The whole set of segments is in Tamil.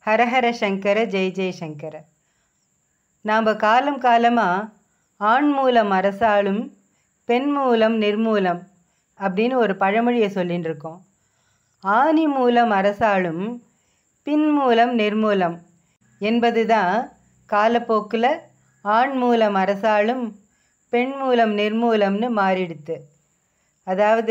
ஹரஹர சங்கர ஜெய் ஜெய் சங்கர நாம் காலம் காலமாக ஆண் மூலம் அரசாளும் பெண் மூலம் நிர்மூலம் அப்படின்னு ஒரு பழமொழியை சொல்லின்னு இருக்கோம் ஆணி மூலம் அரசாளும் பின் மூலம் நிர்மூலம் என்பது தான் காலப்போக்கில் ஆண் மூலம் அரசாளும் பெண் மூலம் நிர்மூலம்னு மாறிடுத்து அதாவது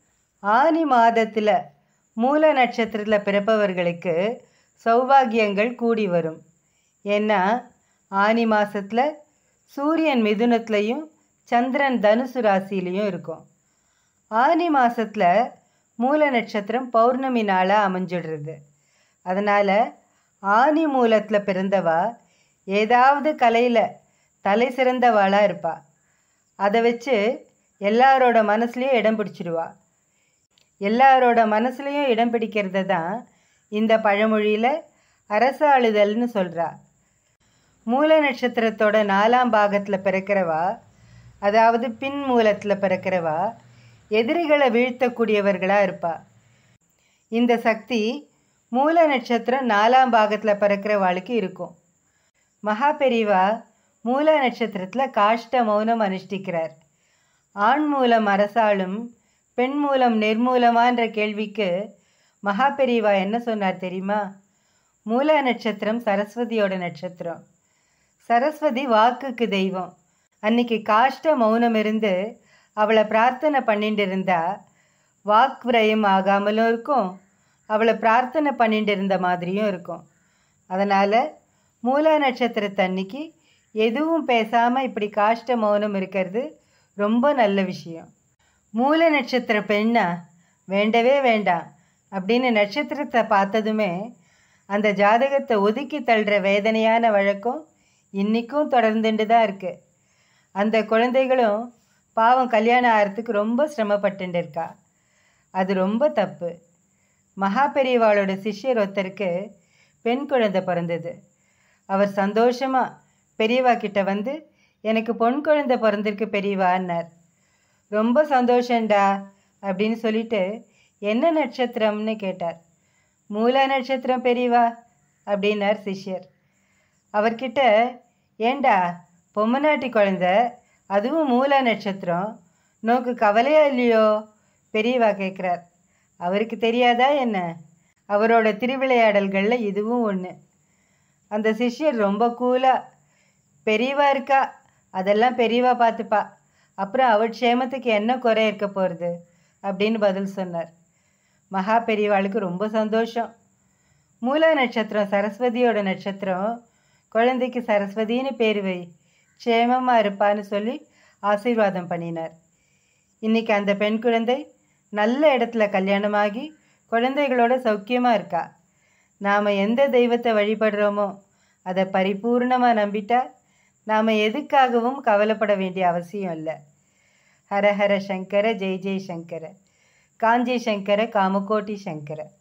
ஆனி மாதத்தில் மூல நட்சத்திரத்தில் பிறப்பவர்களுக்கு சௌபாகியங்கள் கூடி வரும் ஏன்னா ஆனி மாதத்தில் சூரியன் மிதுனத்துலேயும் சந்திரன் தனுசு ராசியிலையும் இருக்கும் ஆனி மாதத்தில் மூல நட்சத்திரம் பௌர்ணமி நாளாக அமைஞ்சிடுறது அதனால் ஆனி மூலத்தில் பிறந்தவா ஏதாவது கலையில் தலை சிறந்தவாளாக இருப்பா அதை வச்சு எல்லாரோட மனசுலேயும் இடம் பிடிச்சிடுவா எல்லாரோட மனசுலேயும் இடம் பிடிக்கிறது தான் இந்த பழமொழியில் அரசாளுதல்னு சொல்கிறா மூல நட்சத்திரத்தோட நாலாம் பாகத்தில் பிறக்கிறவா அதாவது பின் மூலத்தில் பிறக்கிறவா எதிரிகளை வீழ்த்தக்கூடியவர்களாக இருப்பா இந்த சக்தி மூல நட்சத்திரம் நாலாம் பாகத்தில் பிறக்கிறவாளுக்கு இருக்கும் மகா பெரிவா மூல நட்சத்திரத்தில் காஷ்ட மௌனம் அனுஷ்டிக்கிறார் ஆண் மூலம் அரசாளும் பெண் மூலம் நிர்மூலமான்ற கேள்விக்கு மகா பெரிவா என்ன சொன்னார் தெரியுமா மூல நட்சத்திரம் சரஸ்வதியோட நட்சத்திரம் சரஸ்வதி வாக்குக்கு தெய்வம் அன்னைக்கு காஷ்ட மௌனம் இருந்து அவளை பிரார்த்தனை பண்ணிட்டு இருந்தா வாக் விரயம் ஆகாமலும் இருக்கும் அவளை பிரார்த்தனை பண்ணிட்டு இருந்த மாதிரியும் இருக்கும் அதனால் மூல நட்சத்திரத்தன்னைக்கு எதுவும் பேசாமல் இப்படி காஷ்ட மௌனம் இருக்கிறது ரொம்ப நல்ல விஷயம் மூல நட்சத்திர பெண்ணா வேண்டவே வேண்டாம் அப்படின்னு நட்சத்திரத்தை பார்த்ததுமே அந்த ஜாதகத்தை ஒதுக்கி தள்ளுற வேதனையான வழக்கம் இன்றைக்கும் தொடர்ந்துட்டு தான் இருக்குது அந்த குழந்தைகளும் பாவம் கல்யாணம் ஆகிறதுக்கு ரொம்ப சிரமப்பட்டுட்டு இருக்கா அது ரொம்ப தப்பு மகா பெரியவாளோட சிஷ்யர் ஒருத்தருக்கு பெண் குழந்தை பிறந்தது அவர் சந்தோஷமாக பெரியவா கிட்ட வந்து எனக்கு பொன் குழந்தை பிறந்திருக்கு பெரியவான்னார் ரொம்ப சந்தோஷண்டா அப்படின்னு சொல்லிட்டு என்ன நட்சத்திரம்னு கேட்டார் மூல நட்சத்திரம் பெரியவா அப்படின்னார் சிஷ்யர் அவர்கிட்ட ஏண்டா பொம்மநாட்டி குழந்தை அதுவும் மூல நட்சத்திரம் நோக்கு கவலையா இல்லையோ பெரியவா கேட்குறார் அவருக்கு தெரியாதா என்ன அவரோட திருவிளையாடல்களில் இதுவும் ஒன்று அந்த சிஷ்யர் ரொம்ப கூலாக பெரியவா இருக்கா அதெல்லாம் பெரியவா பார்த்துப்பா அப்புறம் அவள் க்ஷேமத்துக்கு என்ன குறை இருக்க போகிறது அப்படின்னு பதில் சொன்னார் மகா பெரியவாளுக்கு ரொம்ப சந்தோஷம் மூல நட்சத்திரம் சரஸ்வதியோட நட்சத்திரம் குழந்தைக்கு சரஸ்வதின்னு பேர் வை க்ஷேமமாக இருப்பான்னு சொல்லி ஆசீர்வாதம் பண்ணினார் இன்னைக்கு அந்த பெண் குழந்தை நல்ல இடத்துல கல்யாணமாகி குழந்தைகளோட சௌக்கியமாக இருக்கா நாம் எந்த தெய்வத்தை வழிபடுறோமோ அதை பரிபூர்ணமாக நம்பிட்டா நாம் எதுக்காகவும் கவலைப்பட வேண்டிய அவசியம் இல்லை ஹர ஹர சங்கர ஜெய் ஜெய் சங்கர காஞ்சி சங்கர காமகோட்டி சங்கர